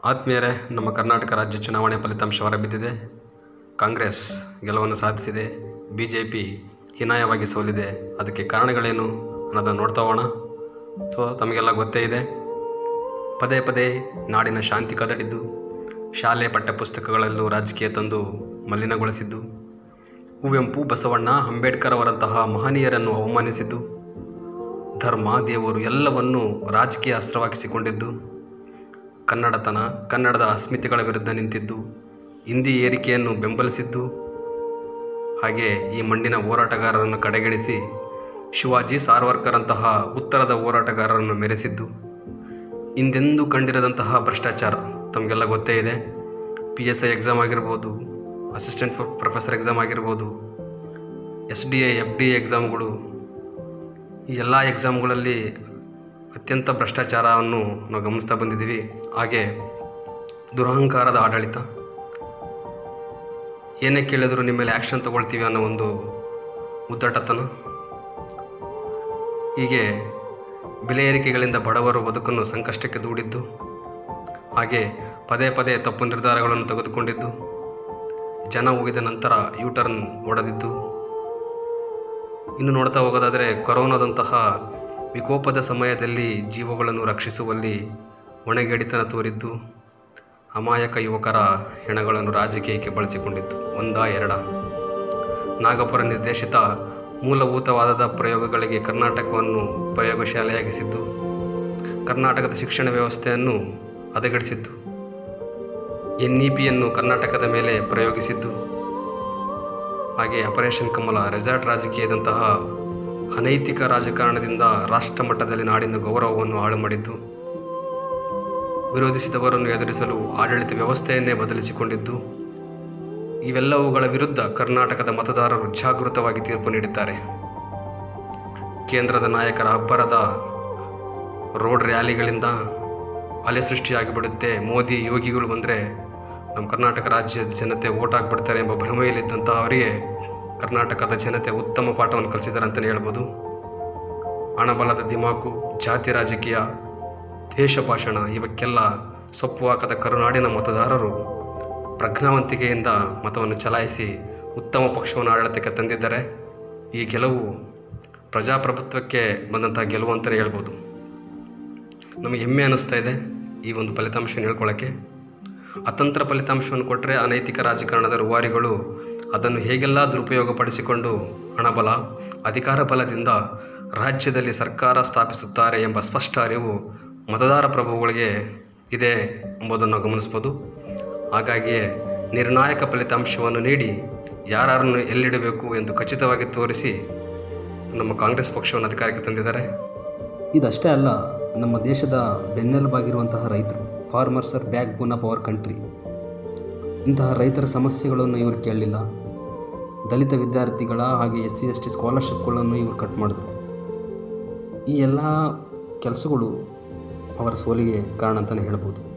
ಆತ್ಮೀಯರೇ ನಮ್ಮ ಕರ್ನಾಟಕ ರಾಜ್ಯ ಚುನಾವಣೆ ಫಲಿತಾಂಶ ಹೊರಬಿದ್ದಿದೆ ಕಾಂಗ್ರೆಸ್ ಗೆಲುವನ್ನು ಸಾಧಿಸಿದೆ ಬಿ ಜೆ ಪಿ ಹೀನಾಯವಾಗಿ ಸೋಲಿದೆ ಅದಕ್ಕೆ ಕಾರಣಗಳೇನು ಅನ್ನೋದನ್ನು ನೋಡ್ತಾ ಹೋಗೋಣ ಸೊ ತಮಗೆಲ್ಲ ಗೊತ್ತೇ ಇದೆ ಪದೇ ಪದೇ ನಾಡಿನ ಶಾಂತಿ ಕದಡಿದ್ದು ಶಾಲೆ ಪಠ್ಯಪುಸ್ತಕಗಳಲ್ಲೂ ರಾಜಕೀಯ ತಂದು ಮಲಿನಗೊಳಿಸಿದ್ದು ಕುವೆಂಪು ಬಸವಣ್ಣ ಅಂಬೇಡ್ಕರ್ ಅವರಂತಹ ಮಹನೀಯರನ್ನು ಅವಮಾನಿಸಿದ್ದು ಧರ್ಮ ದೇವರು ಎಲ್ಲವನ್ನೂ ರಾಜಕೀಯ ಅಸ್ತ್ರವಾಗಿಸಿಕೊಂಡಿದ್ದು ಕನ್ನಡತನ ಕನ್ನಡದ ಅಸ್ಮಿತೆಗಳ ವಿರುದ್ಧ ನಿಂತಿದ್ದು ಹಿಂದಿ ಏರಿಕೆಯನ್ನು ಬೆಂಬಲಿಸಿದ್ದು ಹಾಗೆ ಈ ಮಣ್ಣಿನ ಹೋರಾಟಗಾರರನ್ನು ಕಡೆಗಣಿಸಿ ಶಿವಾಜಿ ಸಾರ್ವರ್ಕರಂತಹ ಉತ್ತರದ ಹೋರಾಟಗಾರರನ್ನು ಮೆರೆಸಿದ್ದು ಹಿಂದೆಂದೂ ಕಂಡಿರದಂತಹ ಭ್ರಷ್ಟಾಚಾರ ತಮಗೆಲ್ಲ ಗೊತ್ತೇ ಇದೆ ಪಿ ಎಸ್ ಐ ಎಕ್ಸಾಮ್ ಆಗಿರ್ಬೋದು ಅಸಿಸ್ಟೆಂಟ್ ಪ್ರೊಫೆಸರ್ ಎಕ್ಸಾಮ್ ಆಗಿರ್ಬೋದು S D A F D A ಎಕ್ಸಾಮ್ಗಳು ಈ ಎಲ್ಲ ಎಕ್ಸಾಮ್ಗಳಲ್ಲಿ ಅತ್ಯಂತ ಭ್ರಷ್ಟಾಚಾರವನ್ನು ನಾವು ಗಮನಿಸ್ತಾ ಬಂದಿದ್ದೀವಿ ಹಾಗೆ ದುರಹಂಕಾರದ ಆಡಳಿತ ಏನೇ ಕೇಳಿದ್ರು ನಿಮ್ಮ ಮೇಲೆ ಆ್ಯಕ್ಷನ್ ತಗೊಳ್ತೀವಿ ಅನ್ನೋ ಒಂದು ಉದ್ದಟತನ ಹೀಗೆ ಬೆಲೆ ಏರಿಕೆಗಳಿಂದ ಬಡವರು ಬದುಕನ್ನು ಸಂಕಷ್ಟಕ್ಕೆ ದೂಡಿದ್ದು ಹಾಗೆ ಪದೇ ಪದೇ ತಪ್ಪು ನಿರ್ಧಾರಗಳನ್ನು ತೆಗೆದುಕೊಂಡಿದ್ದು ಜನ ಹೋಗಿದ ನಂತರ ಯೂ ಟರ್ನ್ ಹೊಡೆದಿದ್ದು ಇನ್ನು ನೋಡ್ತಾ ಹೋಗೋದಾದರೆ ಕೊರೋನಾದಂತಹ ವಿಕೋಪದ ಸಮಯದಲ್ಲಿ ಜೀವಗಳನ್ನು ರಕ್ಷಿಸುವಲ್ಲಿ ಹೊಣೆಗೇಡಿತನ ತೋರಿದ್ದು ಅಮಾಯಕ ಯುವಕರ ಹೆಣಗಳನ್ನು ರಾಜಕೀಯಕ್ಕೆ ಬಳಸಿಕೊಂಡಿದ್ದು ಒಂದ ಎರಡ ನಾಗಪುರ ನಿರ್ದೇಶಿತ ಮೂಲಭೂತವಾದದ ಪ್ರಯೋಗಗಳಿಗೆ ಕರ್ನಾಟಕವನ್ನು ಪ್ರಯೋಗಶಾಲೆಯಾಗಿಸಿದ್ದು ಕರ್ನಾಟಕದ ಶಿಕ್ಷಣ ವ್ಯವಸ್ಥೆಯನ್ನು ಹದಗೆಡಿಸಿದ್ದು ಎನ್ ಇ ಪಿಯನ್ನು ಕರ್ನಾಟಕದ ಮೇಲೆ ಪ್ರಯೋಗಿಸಿದ್ದು ಹಾಗೆ ಆಪರೇಷನ್ ಕಮಲ ರೆಸಾರ್ಟ್ ರಾಜಕೀಯದಂತಹ ಅನೈತಿಕ ರಾಜಕಾರಣದಿಂದ ರಾಷ್ಟ್ರ ಮಟ್ಟದಲ್ಲಿ ನಾಡಿನ ಗೌರವವನ್ನು ಹಾಳು ಮಾಡಿದ್ದು ವಿರೋಧಿಸಿದವರನ್ನು ಎದುರಿಸಲು ಆಡಳಿತ ವ್ಯವಸ್ಥೆಯನ್ನೇ ಬದಲಿಸಿಕೊಂಡಿದ್ದು ಇವೆಲ್ಲವುಗಳ ವಿರುದ್ಧ ಕರ್ನಾಟಕದ ಮತದಾರರು ಜಾಗೃತವಾಗಿ ತೀರ್ಪು ನೀಡಿದ್ದಾರೆ ಕೇಂದ್ರದ ನಾಯಕರ ಅಬ್ಬರದ ರೋಡ್ ರ್ಯಾಲಿಗಳಿಂದ ಅಲೆ ಸೃಷ್ಟಿಯಾಗಿಬಿಡುತ್ತೆ ಮೋದಿ ಯೋಗಿಗಳು ಬಂದರೆ ನಮ್ಮ ಕರ್ನಾಟಕ ರಾಜ್ಯದ ಜನತೆ ಓಟ್ ಹಾಕ್ಬಿಡ್ತಾರೆ ಎಂಬ ಭ್ರಮೆಯಲ್ಲಿದ್ದಂತಹ ಅವರಿಗೆ ಕರ್ನಾಟಕದ ಜನತೆ ಉತ್ತಮ ಪಾಠವನ್ನು ಕಲಿಸಿದ್ದಾರೆ ಅಂತಲೇ ಹೇಳ್ಬೋದು ಹಣಬಲದ ದಿಮಾಕು ಜಾತಿ ರಾಜಕೀಯ ದೇಶ ಭಾಷಣ ಇವಕ್ಕೆಲ್ಲ ಸೊಪ್ಪು ಹಾಕದ ಕರುನಾಡಿನ ಮತದಾರರು ಪ್ರಜ್ಞಾವಂತಿಕೆಯಿಂದ ಮತವನ್ನು ಚಲಾಯಿಸಿ ಉತ್ತಮ ಪಕ್ಷವನ್ನು ಆಡಳಿತಕ್ಕೆ ತಂದಿದ್ದಾರೆ ಈ ಗೆಲುವು ಪ್ರಜಾಪ್ರಭುತ್ವಕ್ಕೆ ಬಂದಂತಹ ಗೆಲುವು ಅಂತಲೇ ಹೇಳ್ಬೋದು ನಮಗೆ ಹೆಮ್ಮೆ ಅನ್ನಿಸ್ತಾ ಇದೆ ಈ ಒಂದು ಫಲಿತಾಂಶವನ್ನು ಹೇಳ್ಕೊಳ್ಳೋಕ್ಕೆ ಅತಂತ್ರ ಫಲಿತಾಂಶವನ್ನು ಕೊಟ್ಟರೆ ಅನೈತಿಕ ರಾಜಕಾರಣದ ರೂವಾರಿಗಳು ಅದನ್ನು ಹೇಗೆಲ್ಲ ದುರುಪಯೋಗಪಡಿಸಿಕೊಂಡು ಹಣಬಲ ಅಧಿಕಾರ ಬಲದಿಂದ ರಾಜ್ಯದಲ್ಲಿ ಸರ್ಕಾರ ಸ್ಥಾಪಿಸುತ್ತಾರೆ ಎಂಬ ಸ್ಪಷ್ಟ ಅರಿವು ಮತದಾರ ಪ್ರಭುಗಳಿಗೆ ಇದೆ ಎಂಬುದನ್ನು ಗಮನಿಸ್ಬೋದು ಹಾಗಾಗಿಯೇ ನಿರ್ಣಾಯಕ ಫಲಿತಾಂಶವನ್ನು ನೀಡಿ ಯಾರನ್ನು ಎಲ್ಲಿಡಬೇಕು ಎಂದು ಖಚಿತವಾಗಿ ತೋರಿಸಿ ನಮ್ಮ ಕಾಂಗ್ರೆಸ್ ಪಕ್ಷವನ್ನು ಅಧಿಕಾರಕ್ಕೆ ತಂದಿದ್ದಾರೆ ಇದಷ್ಟೇ ಅಲ್ಲ ನಮ್ಮ ದೇಶದ ಬೆನ್ನೆಲುಬಾಗಿರುವಂತಹ ರೈತರು farmers are backbone of our country ಇಂತಹ ರೈತರ ಸಮಸ್ಯೆಗಳನ್ನು ಇವರು ಕೇಳಲಿಲ್ಲ ದಲಿತ ವಿದ್ಯಾರ್ಥಿಗಳ ಹಾಗೆ ಎಸ್ ಸಿ ಎಸ್ ಟಿ ಸ್ಕಾಲರ್ಶಿಪ್ಗಳನ್ನು ಇವರು ಕಟ್ ಮಾಡಿದ್ರು ಈ ಎಲ್ಲ ಕೆಲಸಗಳು ಅವರ ಸೋಲಿಗೆ ಕಾರಣ ಅಂತಲೇ ಹೇಳ್ಬೋದು